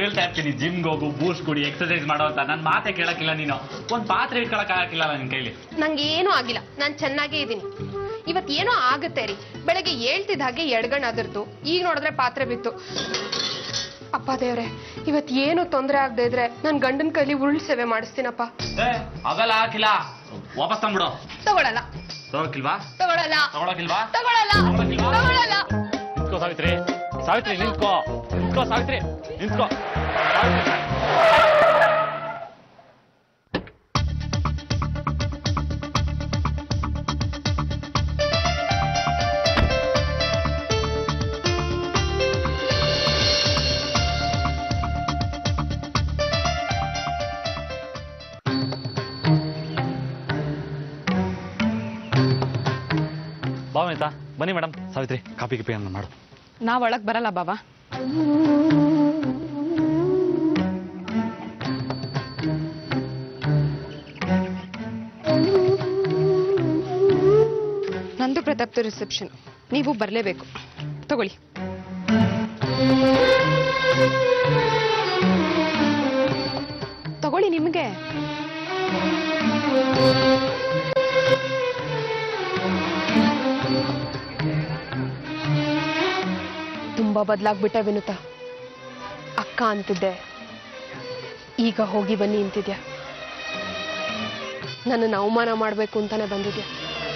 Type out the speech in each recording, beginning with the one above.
ಹೇಳ್ತಾ ಇರ್ತೀನಿ ಜಿಮ್ಗೆ ಹೋಗು ಬೂಸ್ಟ್ ಕುಡಿ ಎಕ್ಸರ್ಸೈಸ್ ಮಾಡೋ ಅಂತ ನನ್ನ ಮಾತೆ ಕೇಳಕ್ಕಿಲ್ಲ ನೀನು ಒಂದ್ ಪಾತ್ರೆ ಇಟ್ಕೊಳಕ್ ಆಗಕ್ಕಿಲ್ಲ ನಿನ್ ಕೈಲಿ ನಂಗೆ ಏನೂ ಆಗಿಲ್ಲ ನಾನು ಚೆನ್ನಾಗೇ ಇದ್ದೀನಿ ಇವತ್ತು ಏನೋ ಆಗುತ್ತೆ ರೀ ಬೆಳಗ್ಗೆ ಹೇಳ್ತಿದ್ದ ಹಾಗೆ ಎಡ್ಗಣ್ ಅದರ್ತು ಈಗ ನೋಡಿದ್ರೆ ಪಾತ್ರೆ ಬಿತ್ತು ಅಪ್ಪ ದೇವ್ರೆ ಇವತ್ತು ಏನು ತೊಂದರೆ ಆಗದೆ ಇದ್ರೆ ನನ್ನ ಗಂಡನ ಕೈಲಿ ಉರುಳ್ ಸೇವೆ ಮಾಡಿಸ್ತೀನಪ್ಪ ಏ ಆಗಲ್ಲ ಹಾಕಿಲ್ಲ ವಾಪಸ್ ತಂದ್ಬಿಡು ತಗೊಳಲ್ಲ ತಗೋಕಿಲ್ವಾ ತಗೊಳಲ್ಲ ತಗೊಳಕಿಲ್ವಾ ತಗೊಳಲ್ಲ ತಗೊಳಲ್ಲ ನಿಂತ್ಕೋ ಸಾವಿತ್ರಿ ಸಾವಿತ್ರಿ ನಿಂತ್ಕೋ ನಿಂತ್ಕೋ ಸಾವಿತ್ರಿ ನಿಂತ್ಕೋ ಭಾವನಿತಾ ಬನ್ನಿ ಮೇಡಮ್ ಸಾವಿತ್ರಿ ಕಾಪಿ ಗಿಪಿ ಅನ್ನ ಮಾಡು ನಾವ್ ಒಳಗ್ ಬರಲ್ಲ ಬಾಬಾ ನಂದು ಪ್ರತಾಪ್ದು ರಿಸೆಪ್ಷನ್ ನೀವು ಬರಲೇಬೇಕು ತಗೊಳ್ಳಿ ತಗೊಳ್ಳಿ ನಿಮಗೆ ತುಂಬಾ ಬದಲಾಗ್ಬಿಟ್ಟೆ ವಿನುತ ಅಕ್ಕ ಅಂತಿದ್ದೆ ಈಗ ಹೋಗಿ ಬನ್ನಿ ಅಂತಿದ್ಯಾ ನನ್ನನ್ನು ಅವಮಾನ ಮಾಡಬೇಕು ಅಂತಾನೆ ಬಂದಿದ್ಯಾ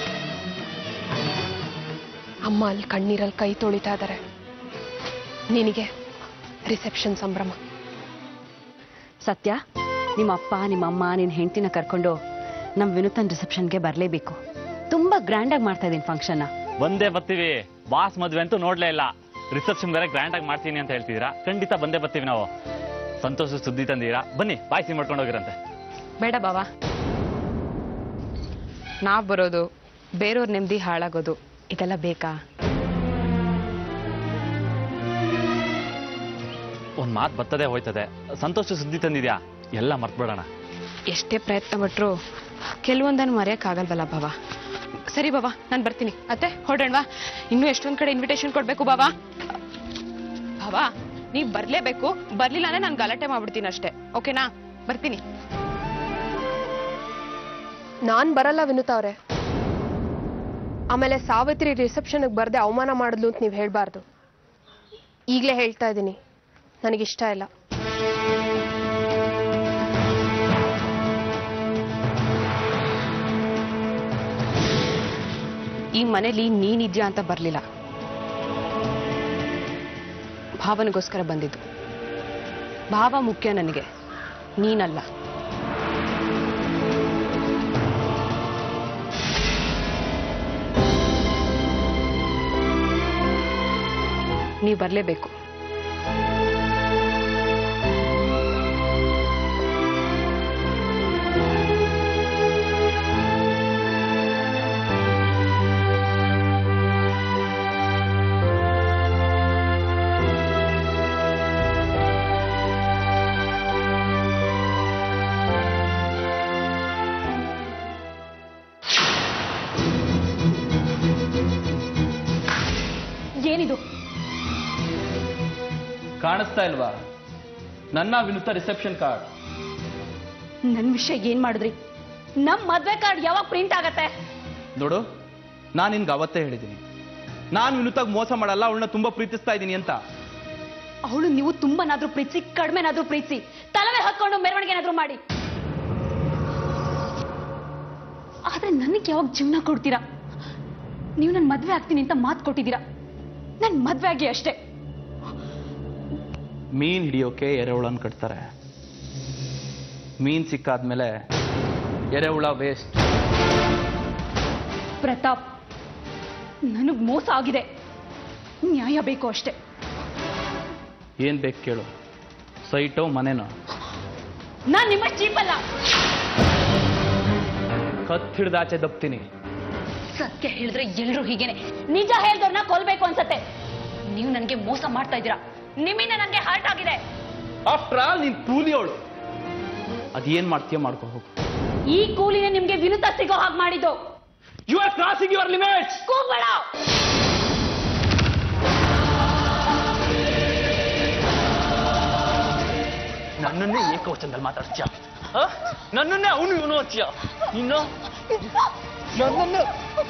ಅಮ್ಮ ಅಲ್ಲಿ ಕಣ್ಣೀರಲ್ಲಿ ಕೈ ತೊಳಿತಾ ಇದ್ದಾರೆ ನಿನಗೆ ರಿಸೆಪ್ಷನ್ ಸಂಭ್ರಮ ಸತ್ಯ ನಿಮ್ಮ ಅಪ್ಪ ನಿಮ್ಮ ಅಮ್ಮ ನಿನ್ನ ಹೆಂಡತಿನ ಕರ್ಕೊಂಡು ನಮ್ಮ ವಿನೂತನ್ ರಿಸೆಪ್ಷನ್ಗೆ ಬರಲೇಬೇಕು ತುಂಬಾ ಗ್ರ್ಯಾಂಡಾಗಿ ಮಾಡ್ತಾ ಇದ್ದೀನಿ ಫಂಕ್ಷನ್ನ ಬಂದೇ ಬರ್ತೀವಿ ಬಾಸ್ ಮದ್ವೆ ಅಂತೂ ನೋಡ್ಲೇ ಇಲ್ಲ ರಿಸೆಪ್ಷನ್ ಬೇರೆ ಗ್ರ್ಯಾಂಡ್ ಆಗಿ ಮಾಡ್ತೀನಿ ಅಂತ ಹೇಳ್ತಿದ್ದೀರಾ ಖಂಡಿತ ಬಂದೇ ಬರ್ತೀವಿ ನಾವು ಸಂತೋಷ ಸುದ್ದಿ ತಂದೀರಾ ಬನ್ನಿ ಬಾಯ್ಸಿ ಮಾಡ್ಕೊಂಡು ಹೋಗಿರಂತೆ ಬೇಡ ಬಾವಾ ನಾವ್ ಬರೋದು ಬೇರೆಯವ್ರ ನೆಮ್ಮದಿ ಹಾಳಾಗೋದು ಇದೆಲ್ಲ ಬೇಕಾ ಒಂದ್ ಮಾತು ಬರ್ತದೆ ಹೋಯ್ತದೆ ಸಂತೋಷ ಸುದ್ದಿ ತಂದಿದ್ಯಾ ಎಲ್ಲ ಮರ್ತ್ಬಿಡೋಣ ಎಷ್ಟೇ ಪ್ರಯತ್ನ ಪಟ್ರು ಕೆಲವೊಂದನ್ನು ಮರೆಯಕ್ಕಾಗಲ್ವಲ್ಲ ಬಾವ ಸರಿ ಬಾಬಾ ನಾನು ಬರ್ತೀನಿ ಅತ್ತೆ ಹೊರಡೋಣವಾ ಇನ್ನೂ ಎಷ್ಟೊಂದ್ ಕಡೆ ಇನ್ವಿಟೇಷನ್ ಕೊಡ್ಬೇಕು ಬಾಬಾ ಬಾಬಾ ನೀವ್ ಬರ್ಲೇಬೇಕು ಬರ್ಲಿಲ್ಲ ಅಂದ್ರೆ ನಾನು ಗಲಾಟೆ ಮಾಡ್ಬಿಡ್ತೀನಿ ಅಷ್ಟೇ ಓಕೆನಾ ಬರ್ತೀನಿ ನಾನ್ ಬರಲ್ಲ ವಿನುತಾ ಅವ್ರೆ ಆಮೇಲೆ ಸಾವಿತ್ರಿ ರಿಸೆಪ್ಷನ್ಗೆ ಬರ್ದೆ ಅವಮಾನ ಮಾಡಿದ್ಲು ಅಂತ ನೀವು ಹೇಳ್ಬಾರ್ದು ಈಗಲೇ ಹೇಳ್ತಾ ಇದ್ದೀನಿ ನನಗಿಷ್ಟ ಇಲ್ಲ ಈ ಮನೇಲಿ ನೀನಿದ್ಯಾ ಅಂತ ಬರ್ಲಿಲ್ಲ ಭಾವನಿಗೋಸ್ಕರ ಬಂದಿದ್ದು ಭಾವ ಮುಖ್ಯ ನನಗೆ ನೀನಲ್ಲ ನೀವು ಬರಲೇಬೇಕು ಏನಿದು ಕಾಣಿಸ್ತಾ ಇಲ್ವಾ ನನ್ನ ವಿನುತ ರಿಸೆಪ್ಷನ್ ಕಾರ್ಡ್ ನನ್ನ ವಿಷಯ ಏನ್ ಮಾಡಿದ್ರಿ ನಮ್ ಮದ್ವೆ ಕಾರ್ಡ್ ಯಾವಾಗ ಪ್ರಿಂಟ್ ಆಗತ್ತೆ ನೋಡು ನಾನು ನಿನ್ಗೆ ಅವತ್ತೇ ಹೇಳಿದ್ದೀನಿ ನಾನು ವಿನುತಾಗ ಮೋಸ ಮಾಡಲ್ಲ ಅವಳನ್ನ ತುಂಬಾ ಪ್ರೀತಿಸ್ತಾ ಇದ್ದೀನಿ ಅಂತ ಅವಳು ನೀವು ತುಂಬನಾದ್ರೂ ಪ್ರೀತಿಸಿ ಕಡಿಮೆನಾದ್ರೂ ಪ್ರೀತಿಸಿ ತಲವೇ ಹೊತ್ಕೊಂಡು ಮೆರವಣಿಗೆ ಏನಾದ್ರೂ ಮಾಡಿ ಆದ್ರೆ ನನಗೆ ಯಾವಾಗ ಜೀವನ ಕೊಡ್ತೀರಾ ನೀವು ನನ್ನ ಮದ್ವೆ ಆಗ್ತೀನಿ ಅಂತ ಮಾತು ಕೊಟ್ಟಿದ್ದೀರಾ ನನ್ ಮದ್ವೆ ಆಗಿ ಅಷ್ಟೇ ಮೀನ್ ಹಿಡಿಯೋಕೆ ಎರೆಹುಳನ್ ಕಟ್ತಾರೆ ಮೀನ್ ಸಿಕ್ಕಾದ್ಮೇಲೆ ಎರೆಹುಳ ವೇಸ್ಟ್ ಪ್ರತಾಪ್ ನನಗ್ ಮೋಸ ಆಗಿದೆ ನ್ಯಾಯ ಬೇಕು ಅಷ್ಟೇ ಏನ್ ಬೇಕು ಕೇಳು ಸೈಟೋ ಮನೆನೋ ನಾನ್ ನಿಮ್ಮ ಚೀಪ್ ಅಲ್ಲ ಕತ್ ಹಿಡ್ದಾಚೆ ದಪ್ತೀನಿ ಸತ್ಯ ಹೇಳಿದ್ರೆ ಎಲ್ರು ಹೀಗೇನೆ ನಿಜ ಹೇಳ್ದವ್ರನ್ನ ಕೊಲ್ಬೇಕು ಅನ್ಸತ್ತೆ ನೀವು ನನಗೆ ಮೋಸ ಮಾಡ್ತಾ ಇದ್ದೀರಾ ನಿಮ್ಮಿಂದ ನನಗೆ ಹರ್ಟ್ ಆಗಿದೆ ಆಫ್ಟರ್ ಆಲ್ ನೀನ್ ಕೂಲಿಯವಳು ಅದೇನ್ ಮಾಡ್ತೀಯ ಮಾಡ್ಕೊ ಹೋಗು ಈ ಕೂಲಿನ ನಿಮ್ಗೆ ವಿನುತ ಸಿಗೋ ಹಾಗೆ ಮಾಡಿದ್ದು you are crossing your limits ಕೂಗ್ಬೇಡ ನನ್ನನ್ನೇ ಏಕವಚನದಲ್ಲಿ ಮಾತಾಡ್ತೀಯ ಆ? ನನ್ನನ್ನೇ ಅವನು ಇವನು ಹಚ್ಚಿಯ ಇನ್ನು ನನ್ನನ್ನೇ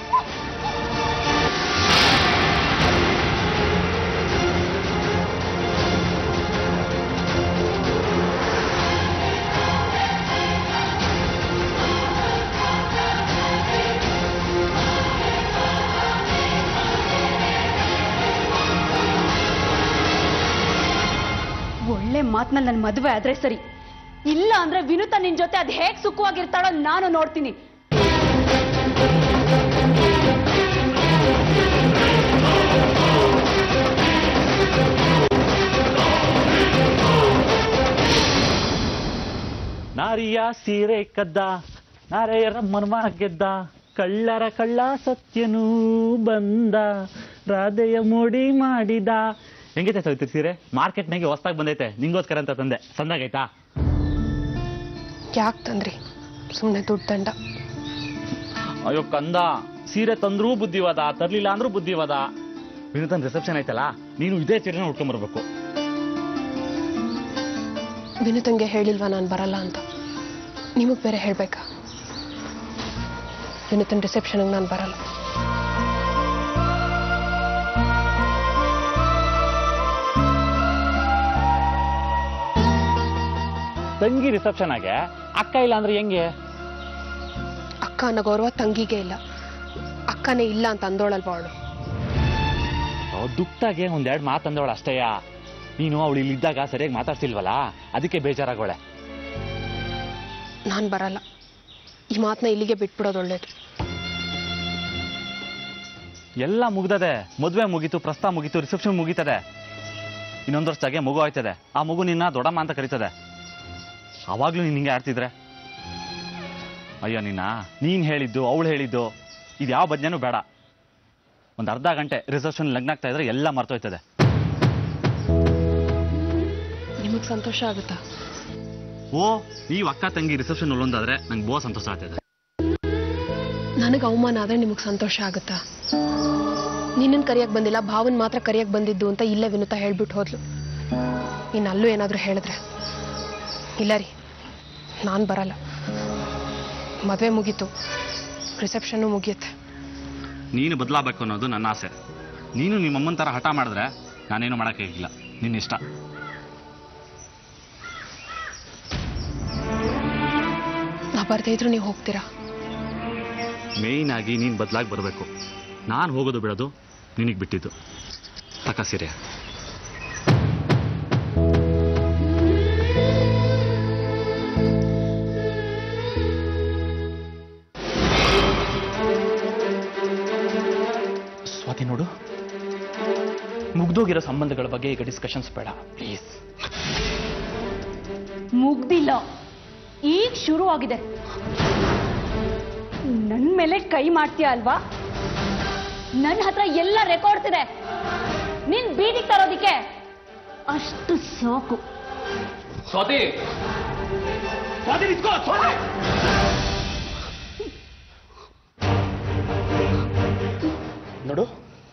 ಒಳ್ಳೆ ಮಾತ್ನಲ್ಲಿ ನನ್ನ ಮದುವೆ ಆದ್ರೆ ಸರಿ ಇಲ್ಲ ಅಂದ್ರೆ ವಿನುತ ನಿನ್ ಜೊತೆ ಅದ್ ಹೇಗ್ ಸುಖವಾಗಿರ್ತಾಳೋ ನಾನು ನೋಡ್ತೀನಿ ನಾರಿಯ ಸೀರೆ ಕದ್ದ ನಾರೆಯರ ಮರ್ಮ ಗೆದ್ದ ಕಳ್ಳರ ಕಳ್ಳ ಸತ್ಯನೂ ಬಂದ ರಾಧೆಯ ಮೋಡಿ ಮಾಡಿದ ಹೆಂಗೈತೆ ಸವಿತ್ರಿ ಸೀರೆ ಮಾರ್ಕೆಟ್ನಾಗೆ ಹೊಸ್ದಾಗಿ ಬಂದೈತೆ ನಿಂಗೋಸ್ಕರ ಅಂತ ತಂದೆ ಸಂದಾಗೈತಾ ಯಾಕೆ ತಂದ್ರಿ ಸುಮ್ಮನೆ ದುಡ್ಡು ದಂಡ ಅಯ್ಯೋ ಕಂದ ಸೀರೆ ತಂದ್ರೂ ಬುದ್ಧಿವಾದ ತರ್ಲಿಲ್ಲ ಅಂದ್ರೂ ಬುದ್ಧಿವಾದ ವಿನೂತನ್ ರಿಸೆಪ್ಷನ್ ಐತಲ್ಲ ನೀನು ಇದೇ ಸೀರೆನ ಉಟ್ಕೊಂಡ್ಬರ್ಬೇಕು ವಿನುತಂಗೆ ಹೇಳಿಲ್ವಾ ನಾನು ಬರಲ್ಲ ಅಂತ ನಿಮಗೆ ಬೇರೆ ಹೇಳ್ಬೇಕಾ ವಿನುತನ್ ರಿಸೆಪ್ಷನ್ಗೆ ನಾನು ಬರಲ್ಲ ತಂಗಿ ರಿಸೆಪ್ಷನ್ ಆಗೆ ಅಕ್ಕ ಇಲ್ಲ ಅಂದ್ರೆ ಹೆಂಗೆ ಅಕ್ಕ ಅನ್ನೋ ಗೌರವ ತಂಗಿಗೆ ಇಲ್ಲ ಅಕ್ಕನೇ ಇಲ್ಲ ಅಂತ ಅಂದೋಳಲ್ವಾ ಅವಳು ದುಕ್ತಾಗೆ ಒಂದೆರಡು ಮಾತಂದವಳು ಅಷ್ಟೇಯ ನೀನು ಅವಳು ಇಲ್ಲಿದ್ದಾಗ ಸರಿಯಾಗಿ ಮಾತಾಡ್ಸಿಲ್ವಲ್ಲ ಅದಕ್ಕೆ ಬೇಜಾರಾಗೋಳೆ ನಾನು ಬರಲ್ಲ ಈ ಮಾತನ್ನ ಇಲ್ಲಿಗೆ ಬಿಟ್ಬಿಡೋದು ಒಳ್ಳೇದು ಎಲ್ಲ ಮುಗ್ದದೆ ಮದುವೆ ಮುಗೀತು ಪ್ರಸ್ತಾವ ಮುಗೀತು ರಿಸೆಪ್ಷನ್ ಮುಗೀತದೆ ಇನ್ನೊಂದು ವರ್ಷದಾಗೆ ಮಗು ಆಯ್ತದೆ ಆ ಮಗು ನಿನ್ನ ದೊಡ್ಡಮ್ಮ ಅಂತ ಕರೀತದೆ ಅವಾಗ್ಲೂ ನೀನ್ ಹಿಂಗೆ ಆಡ್ತಿದ್ರೆ ಅಯ್ಯೋ ನಿನ್ನ ನೀನ್ ಹೇಳಿದ್ದು ಅವಳು ಹೇಳಿದ್ದು ಇದು ಯಾವ ಬಜ್ಞಾನೂ ಬೇಡ ಒಂದು ಅರ್ಧ ಗಂಟೆ ರಿಸೆಪ್ಷನ್ ಲಗ್ನ ಆಗ್ತಾ ಇದ್ರೆ ಎಲ್ಲ ಮರ್ತೋಯ್ತದೆ ನಿಮಗೆ ಸಂತೋಷ ಆಗುತ್ತಾ ಓ ನೀವು ಅಕ್ಕ ತಂಗಿ ರಿಸೆಪ್ಷನ್ ಒಂದಾದ್ರೆ ನಂಗೆ ಬಹು ಸಂತೋಷ ಆಗ್ತದೆ ನನಗೆ ಅವಮಾನ ಆದ್ರೆ ನಿಮಗೆ ಸಂತೋಷ ಆಗುತ್ತಾ ನಿನ್ನನ್ನು ಕರಿಯಕ್ಕೆ ಬಂದಿಲ್ಲ ಭಾವನ್ ಮಾತ್ರ ಕರಿಯಕ್ಕೆ ಬಂದಿದ್ದು ಅಂತ ಇಲ್ಲೇ ವಿನುತಾ ಹೇಳ್ಬಿಟ್ಟು ಹೋದ್ಲು ಇನ್ನು ಅಲ್ಲೂ ಏನಾದರೂ ಹೇಳಿದ್ರೆ ಇಲ್ಲ ರೀ ನಾನು ಬರಲ್ಲ ಮದುವೆ ಮುಗೀತು ರಿಸೆಪ್ಷನ್ನು ಮುಗಿಯುತ್ತೆ ನೀನು ಬದಲಾಗಬೇಕು ಅನ್ನೋದು ನನ್ನ ಆಸೆ ನೀನು ನಿಮ್ಮಮ್ಮನ ಥರ ಹಠ ಮಾಡಿದ್ರೆ ನಾನೇನು ಮಾಡೋಕ್ಕಾಗಿಲ್ಲ ನಿನ್ನ ಇಷ್ಟ ನಾ ಬರ್ದೇ ಇದ್ರು ನೀವು ಹೋಗ್ತೀರಾ ಮೇಯ್ನ್ ಆಗಿ ನೀನು ಬದಲಾಗಿ ಬರಬೇಕು ನಾನು ಹೋಗೋದು ಬಿಡೋದು ನಿನಗೆ ಬಿಟ್ಟಿದ್ದು ತಕ ಸೀರೆ ಸ್ವಾತಿ ನೋಡು ಮುಗ್ದೋಗಿರೋ ಸಂಬಂಧಗಳ ಬಗ್ಗೆ ಈಗ ಡಿಸ್ಕಷನ್ಸ್ ಬೇಡ ಪ್ಲೀಸ್ ಮುಗ್ದಿಲ್ಲ ಈಗ ಶುರು ಆಗಿದೆ ನನ್ ಮೇಲೆ ಕೈ ಮಾಡ್ತೀಯ ಅಲ್ವಾ ನನ್ನ ಹತ್ರ ಎಲ್ಲ ರೆಕಾರ್ಡ್ಸ್ ಇದೆ ನಿನ್ ಬೀದಿಗೆ ತರೋದಿಕ್ಕೆ ಅಷ್ಟು ಸಾಕು ಸ್ವಾತಿ ಸ್ವಾತಿ ನಿಂತ್ಕೋ ಸ್ವಾತಿ ನೋಡು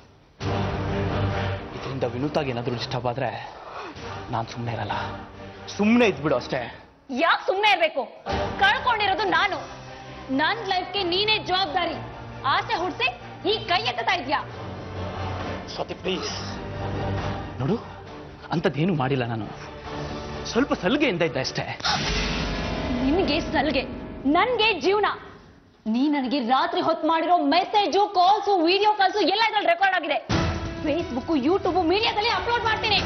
ಇದರಿಂದ ವಿನೂತಾಗಿ ಏನಾದರೂ ಡಿಸ್ಟರ್ಬ್ ಆದ್ರೆ ನಾನು ಸುಮ್ಮನೆ ಇರಲ್ಲ ಸುಮ್ಮನೆ ಇದ್ಬಿಡು ಅಷ್ಟೇ ಯಾಕೆ ಸುಮ್ಮನೆ ಇರ್ಬೇಕು ಕಳ್ಕೊಂಡಿರೋದು ನಾನು ನನ್ ಲೈಫ್ಗೆ ನೀನೇ ಜವಾಬ್ದಾರಿ ಆಸೆ ಹುಡ್ಸಿ ಈ ಕೈ ಎತ್ತತಾ ಇದ್ಯಾ ಸ್ವಾತಿ ಪ್ಲೀಸ್ ನೋಡು ಅಂಥದ್ದೇನು ಮಾಡಿಲ್ಲ ನಾನು ಸ್ವಲ್ಪ ಸಲಿಗೆಯಿಂದ ಇದ್ದೆ ಅಷ್ಟೇ ನಿನ್ಗೆ ಸಲ್ಗೆ ನನ್ಗೆ ಜೀವನ ನೀ ನನಗೆ ರಾತ್ರಿ ಹೊತ್ತು ಮಾಡಿರೋ ಮೆಸೇಜು ಕಾಲ್ಸು ವಿಡಿಯೋ ಕಾಲ್ಸು ಎಲ್ಲ ಇದ್ರಲ್ಲಿ ರೆಕಾರ್ಡ್ ಆಗಿದೆ ಫೇಸ್ಬುಕ್ ಯೂಟ್ಯೂಬ್ ಮೀಡಿಯಾದಲ್ಲಿ ಅಪ್ಲೋಡ್ ಮಾಡ್ತೀನಿ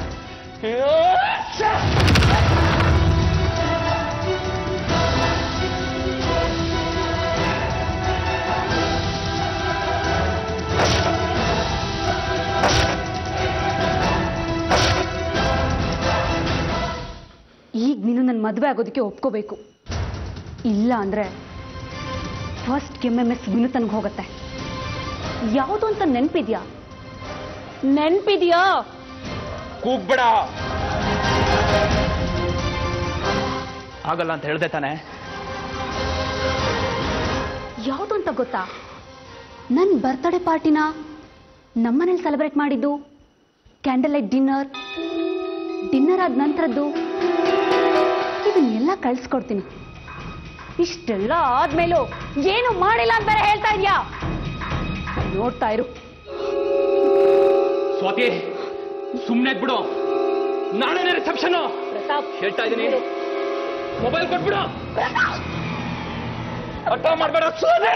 ಈಗ ನೀನು ನನ್ನ ಮದುವೆ ಆಗೋದಕ್ಕೆ ಒಪ್ಕೋಬೇಕು ಇಲ್ಲ ಅಂದ್ರೆ ಫಸ್ಟ್ ಕೆಮ್ಮೆ ಮಿಸ್ ವಿನುತನ್ಗೆ ಹೋಗುತ್ತೆ ಯಾವುದು ಅಂತ ನೆನ್ಪಿದ್ಯಾ ನೆನ್ಪಿದ್ಯಾ ಕೂಗ್ಬೇಡ ಆಗಲ್ಲ ಅಂತ ಹೇಳ್ದೆ ತಾನೆ ಯಾವುದು ಅಂತ ಗೊತ್ತಾ ನನ್ನ ಬರ್ತ್ಡೇ ಪಾರ್ಟಿನ ನಮ್ಮನೇಲಿ ಸೆಲೆಬ್ರೇಟ್ ಮಾಡಿದ್ದು ಕ್ಯಾಂಡಲ್ ಲೈಟ್ ಡಿನ್ನರ್ ಡಿನ್ನರ್ ಆದ ನಂತರದ್ದು ಇದನ್ನೆಲ್ಲ ಕಳ್ಸ್ಕೊಡ್ತೀನಿ ಇಷ್ಟೆಲ್ಲ ಆದ್ಮೇಲೂ ಏನು ಮಾಡಿಲ್ಲ ಅಂತ ಬೇರೆ ಹೇಳ್ತಾ ಇದೀಯಾ ನೋಡ್ತಾ ಇರು ಸ್ವಾತಿ ಸುಮ್ಮನೆ ಬಿಡು ನಾಳೆನೇ ರಿಸೆಪ್ಷನ್ ಪ್ರತಾಪ್ ಹೇಳ್ತಾ ಇದ್ದೀನಿ ಮೊಬೈಲ್ ಕೊಟ್ಬಿಡು ಅರ್ಥ ಮಾಡ್ಬೇಡ ಸ್ವಾತಿ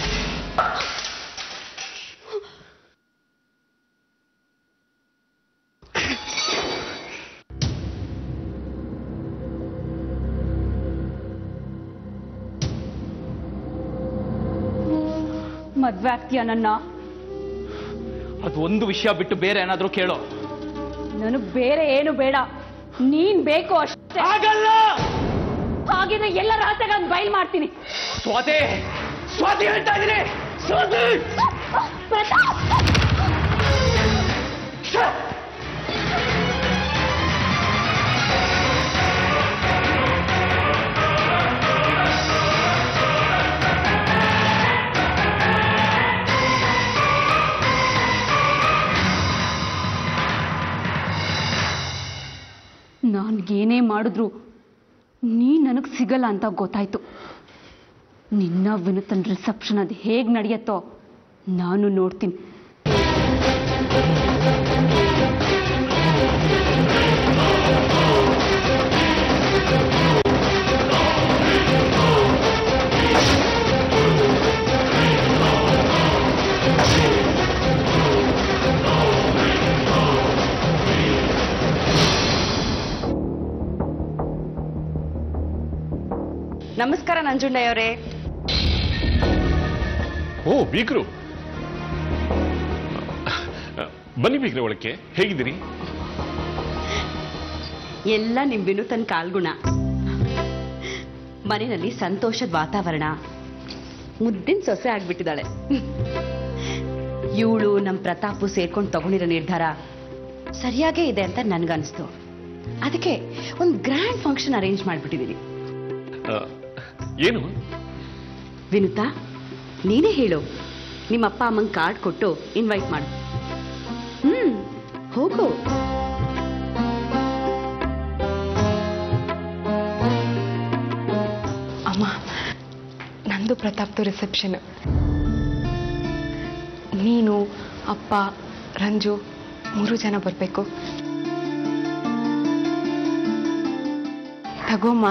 ಮದ್ವೆ ಆಗ್ತೀಯ ನನ್ನ ಅದು ಒಂದು ವಿಷಯ ಬಿಟ್ಟು ಬೇರೆ ಏನಾದ್ರೂ ಕೇಳು ನನಗ್ ಬೇರೆ ಏನು ಬೇಡ ನೀನ್ ಬೇಕು ಅಷ್ಟೇ ಆಗಲ್ಲ ಹಾಗಿದ್ರೆ ಎಲ್ಲ ರಹಸ್ಯಗಳನ್ನ ಬಯಲ್ ಮಾಡ್ತೀನಿ ಸ್ವಾತಿ ಸ್ವಾತಿ ಹೇಳ್ತಾ ಇದ್ದೀನಿ ಸ್ವಾತಿ ಪ್ರತಾಪ್ ಛೆ! ಏನೇ ಮಾಡಿದ್ರು ನೀ ನನಗೆ ಸಿಗಲ್ಲ ಅಂತ ಗೊತ್ತಾಯ್ತು ನಿನ್ನ ವಿನೂತನ್ ರಿಸೆಪ್ಷನ್ ಅದು ಹೇಗೆ ನಡೆಯತ್ತೋ ನಾನು ನೋಡ್ತೀನಿ ನಮಸ್ಕಾರ ನಂಜುಂಡಯ್ಯವರೇ ಓ ಬೀಗ್ರು ಬನ್ನಿ ಬೀಗ್ರೆ ಒಳಕ್ಕೆ ಹೇಗಿದ್ದೀರಿ ಎಲ್ಲ ನಿಮ್ ವಿನೂತನ್ ಕಾಲ್ಗುಣ ಮನೆಯಲ್ಲಿ ಸಂತೋಷದ ವಾತಾವರಣ ಮುದ್ದಿನ ಸೊಸೆ ಆಗ್ಬಿಟ್ಟಿದ್ದಾಳೆ ಇವಳು ನಮ್ ಪ್ರತಾಪು ಸೇರ್ಕೊಂಡು ತಗೊಂಡಿರೋ ನಿರ್ಧಾರ ಸರಿಯಾಗೇ ಇದೆ ಅಂತ ನನ್ಗನ್ಸ್ತು ಅದಕ್ಕೆ ಒಂದು ಗ್ರ್ಯಾಂಡ್ ಫಂಕ್ಷನ್ ಅರೇಂಜ್ ಮಾಡ್ಬಿಟ್ಟಿದೀನಿ ಆ, ಏನು ವಿನುತಾ ನೀನೇ ಹೇಳು ನಿಮ್ಮ ಅಪ್ಪ ಅಮ್ಮಂಗ್ ಕಾರ್ಡ್ ಕೊಟ್ಟು ಇನ್ವೈಟ್ ಮಾಡು ಹ್ಮ್ ಹೋಗು ಅಮ್ಮ ನಂದು ಪ್ರತಾಪ್ದು ರಿಸೆಪ್ಷನ್ ನೀನು ಅಪ್ಪ ರಂಜು ಮೂರು ಜನ ಬರಬೇಕು ತಗೋಮ್ಮ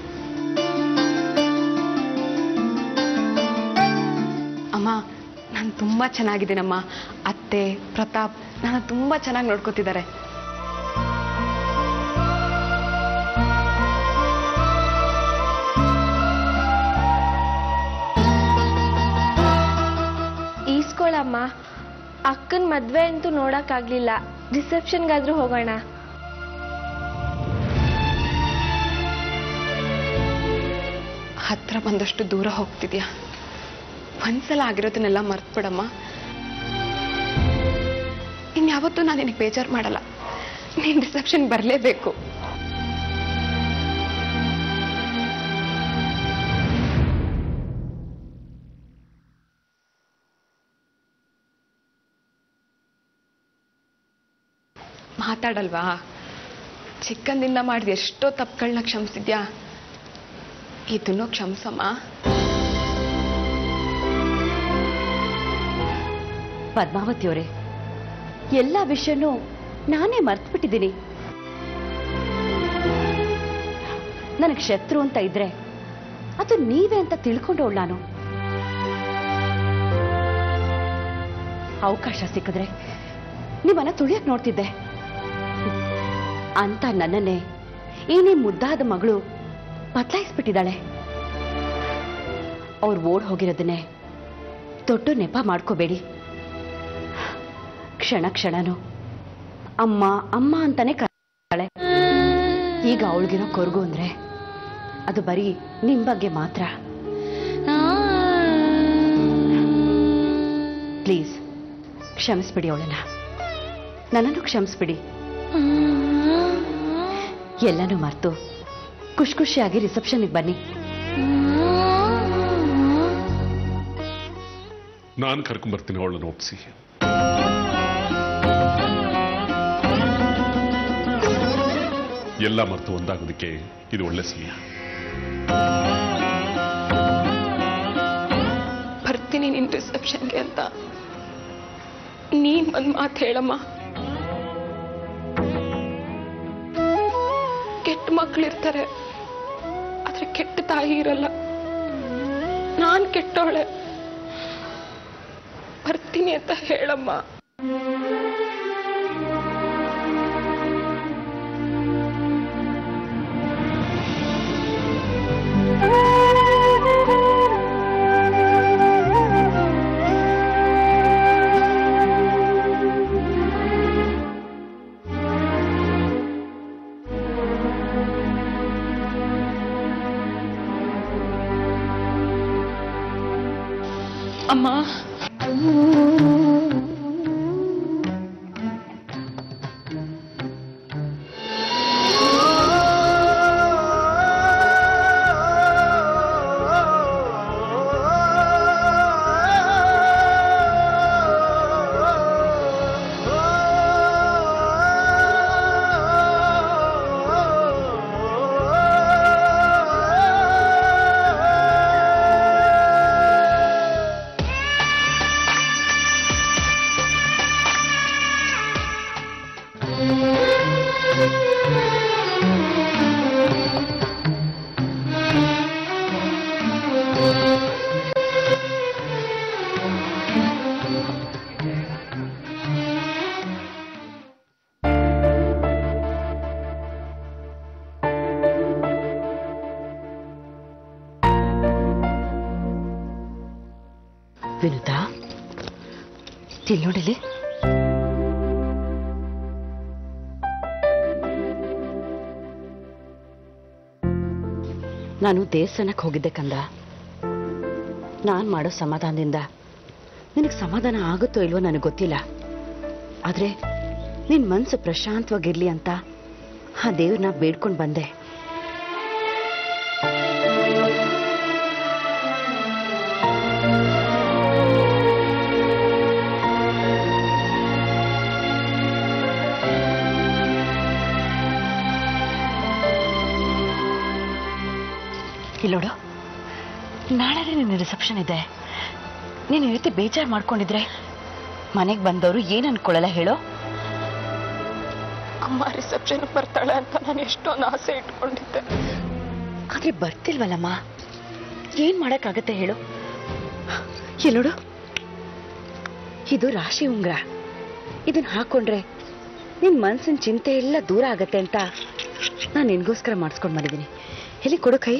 ಅಮ್ಮ ನಾನು ತುಂಬ ಚೆನ್ನಾಗಿದ್ದೀನಮ್ಮ ಅತ್ತೆ ಪ್ರತಾಪ್ ನನ್ನ ತುಂಬ ಚೆನ್ನಾಗಿ ನೋಡ್ಕೋತಿದ್ದಾರೆ ಈಸ್ಕೊಳಮ್ಮ ಅಕ್ಕನ ಮದ್ವೆ ಅಂತೂ ನೋಡಕ್ಕಾಗ್ಲಿಲ್ಲ ರಿಸೆಪ್ಷನ್ಗಾದ್ರೂ ಹೋಗೋಣ ಹತ್ರ ಬಂದಷ್ಟು ದೂರ ಹೋಗ್ತಿದ್ಯಾ ಒಂದ್ಸಲ ಆಗಿರೋದನ್ನೆಲ್ಲ ಮರ್ತ್ಬಿಡಮ್ಮ ಇನ್ಯಾವತ್ತೂ ನಾನು ನಿನಗೆ ಬೇಜಾರು ಮಾಡಲ್ಲ ನೀನು ರಿಸೆಪ್ಷನ್ ಬರಲೇಬೇಕು ಮಾತಾಡಲ್ವಾ ಚಿಕ್ಕಂದಿಂದ ಮಾಡಿದ ಎಷ್ಟೋ ತಪ್ಪುಗಳನ್ನ ಕ್ಷಮಿಸಿದ್ಯಾ ಇದನ್ನು ಕ್ಷಮಿಸಮ್ಮ ಪದ್ಮಾವತಿಯವರೇ ಎಲ್ಲ ವಿಷಯನೂ ನಾನೇ ಮರ್ತ್ಬಿಟ್ಟಿದ್ದೀನಿ ನನಗೆ ಶತ್ರು ಅಂತ ಇದ್ರೆ ಅದು ನೀವೇ ಅಂತ ತಿಳ್ಕೊಂಡವಳು ನಾನು ಅವಕಾಶ ಸಿಕ್ಕಿದ್ರೆ ನಿಮ್ಮನ್ನ ತುಳಿಯಕ್ ನೋಡ್ತಿದ್ದೆ ಅಂತ ನನ್ನನ್ನೇ ಏನೇ ಮುದ್ದಾದ ಮಗಳು ಬದಲಾಯಿಸ್ಬಿಟ್ಟಿದ್ದಾಳೆ ಅವ್ರು ಓಡ್ ಹೋಗಿರೋದನ್ನೇ ದೊಡ್ಡ ನೆಪ ಮಾಡ್ಕೋಬೇಡಿ ಕ್ಷಣ ಕ್ಷಣನೂ ಅಮ್ಮ ಅಮ್ಮ ಅಂತಾನೆ ಕರೆ ಈಗ ಅವಳಿಗಿರೋ ಕೊರಗು ಅಂದ್ರೆ ಅದು ಬರೀ ನಿಮ್ ಬಗ್ಗೆ ಮಾತ್ರ ಪ್ಲೀಸ್ ಕ್ಷಮಿಸ್ಬಿಡಿ ಅವಳನ್ನ ನನ್ನನ್ನು ಕ್ಷಮಿಸ್ಬಿಡಿ ಎಲ್ಲನೂ ಮರ್ತು ಖುಷಿ ಖುಷಿಯಾಗಿ ರಿಸೆಪ್ಷನ್ಗೆ ಬನ್ನಿ ನಾನು ಕರ್ಕೊಂಬರ್ತೀನಿ ಅವಳನ್ನು ಒಪ್ಸಿ ಎಲ್ಲ ಮರೆತು ಒಂದಾಗೋದಕ್ಕೆ ಇದು ಒಳ್ಳೆ ಸಮಯ ಬರ್ತೀನಿ ನಿನ್ ರಿಸೆಪ್ಷನ್ಗೆ ಅಂತ ನೀನ್ ಒಂದ್ ಮಾತು ಹೇಳಮ್ಮ ಕೆಟ್ಟ ಮಕ್ಳಿರ್ತಾರೆ ಆದ್ರೆ ಕೆಟ್ಟ ತಾಯಿ ಇರಲ್ಲ ನಾನ್ ಕೆಟ್ಟವಳೆ ಬರ್ತೀನಿ ಅಂತ ಹೇಳಮ್ಮ ಅಮ್ಮ ವಿನುತಾ ತಿಲ್ ನೋಡಿಲಿ ನಾನು ದೇವಸ್ಥಾನಕ್ಕೆ ಹೋಗಿದ್ದೆ ಕಂದ ನಾನು ಮಾಡೋ ಸಮಾಧಾನದಿಂದ ನಿನಗೆ ಸಮಾಧಾನ ಆಗುತ್ತೋ ಇಲ್ವೋ ನನಗೆ ಗೊತ್ತಿಲ್ಲ ಆದ್ರೆ ನಿನ್ ಮನ್ಸು ಪ್ರಶಾಂತವಾಗಿರ್ಲಿ ಅಂತ ಆ ದೇವ್ರನ್ನ ಬೇಡ್ಕೊಂಡು ಬಂದೆ ಇಲ್ಲೋಡು ನಾಳೆ ನಿನ್ನ ರಿಸೆಪ್ಷನ್ ಇದೆ ನೀನು ಈ ರೀತಿ ಬೇಜಾರು ಮಾಡ್ಕೊಂಡಿದ್ರೆ ಮನೆಗೆ ಬಂದವರು ಏನು ಅನ್ಕೊಳ್ಳಲ್ಲ ಹೇಳೋ ಅಮ್ಮ ರಿಸೆಪ್ಷನ್ ಬರ್ತಾಳೆ ಅಂತ ನಾನು ಎಷ್ಟೊಂದು ಆಸೆ ಇಟ್ಕೊಂಡಿದ್ದೆ ಆದ್ರೆ ಬರ್ತಿಲ್ವಲ್ಲಮ್ಮ ಏನ್ ಮಾಡಕ್ಕಾಗತ್ತೆ ಹೇಳು ಎಲ್ಲೋಡು ಇದು ರಾಶಿ ಉಂಗ್ರ ಇದನ್ನ ಹಾಕೊಂಡ್ರೆ ನಿನ್ ಮನ್ಸಿನ ಚಿಂತೆ ಎಲ್ಲ ದೂರ ಆಗತ್ತೆ ಅಂತ ನಾನು ನಿನ್ಗೋಸ್ಕರ ಮಾಡಿಸ್ಕೊಂಡು ಬಂದಿದ್ದೀನಿ ಎಲ್ಲಿ ಕೊಡು ಕೈ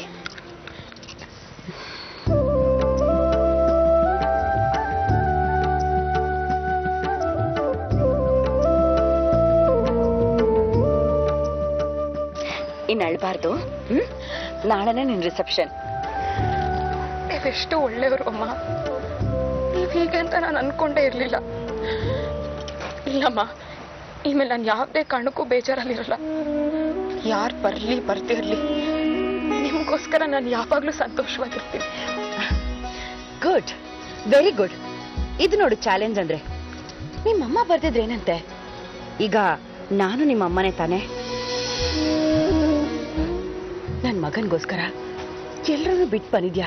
ಇನ್ನು ಅಳ್ಬಾರ್ದು ಹ್ಮ್ ನಾಳೆನೇ ನಿನ್ ರಿಸೆಪ್ಷನ್ ನೀವೆಷ್ಟು ಒಳ್ಳೆಯವರು ಅಮ್ಮ ನೀವ್ ಹೀಗೆ ಅಂತ ನಾನು ಅನ್ಕೊಂಡೇ ಇರ್ಲಿಲ್ಲ ಇಲ್ಲಮ್ಮ ಇನ್ಮೇಲೆ ನಾನು ಯಾವುದೇ ಕಾರಣಕ್ಕೂ ಬೇಜಾರಲ್ಲಿರಲ್ಲ ಯಾರು ಬರ್ಲಿ ಬರ್ತಿರ್ಲಿ ನಿಮಗೋಸ್ಕರ ನಾನು ಯಾವಾಗ್ಲೂ ಸಂತೋಷವಾಗಿರ್ತೀನಿ ಗುಡ್ ವೆರಿ ಗುಡ್ ಇದು ನೋಡು ಚಾಲೆಂಜ್ ಅಂದ್ರೆ ನಿಮ್ಮಮ್ಮ ಬರ್ತಿದ್ರೆ ಏನಂತೆ ಈಗ ನಾನು ನಿಮ್ಮ ಅಮ್ಮನೇ ತಾನೆ ನನ್ನ ಮಗನ್ಗೋಸ್ಕರ ಎಲ್ರನ್ನೂ ಬಿಟ್ಟು ಬಂದಿದ್ಯಾ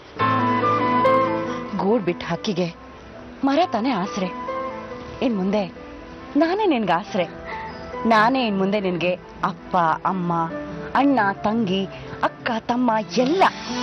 ಗೂಡ್ ಬಿಟ್ಟು ಹಕ್ಕಿಗೆ ಮರ ತಾನೇ ಆಸರೆ ಇನ್ ಮುಂದೆ ನಾನೇ ನಿನ್ಗೆ ಆಸರೆ ನಾನೇ ಇನ್ ಮುಂದೆ ನಿನ್ಗೆ ಅಪ್ಪ ಅಮ್ಮ ಅಣ್ಣ ತಂಗಿ ಅಕ್ಕ ತಮ್ಮ ಎಲ್ಲ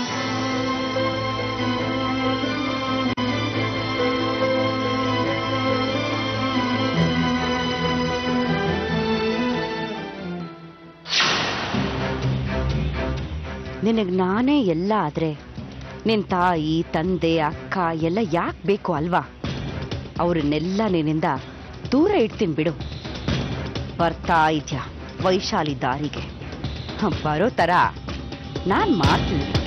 ನಿನಗ್ ನಾನೇ ಎಲ್ಲ ಆದ್ರೆ ನಿನ್ ತಾಯಿ ತಂದೆ ಅಕ್ಕ ಎಲ್ಲ ಯಾಕೆ ಬೇಕು ಅಲ್ವಾ ಅವ್ರನ್ನೆಲ್ಲ ನಿನ್ನಿಂದ ದೂರ ಇಡ್ತೀನಿ ಬಿಡು ಬರ್ತಾ ಇದ್ಯಾ ವೈಶಾಲಿ ದಾರಿಗೆ ಹ, ಬರೋ ತರ ನಾನ್ ಮಾಡ್ತೀನಿ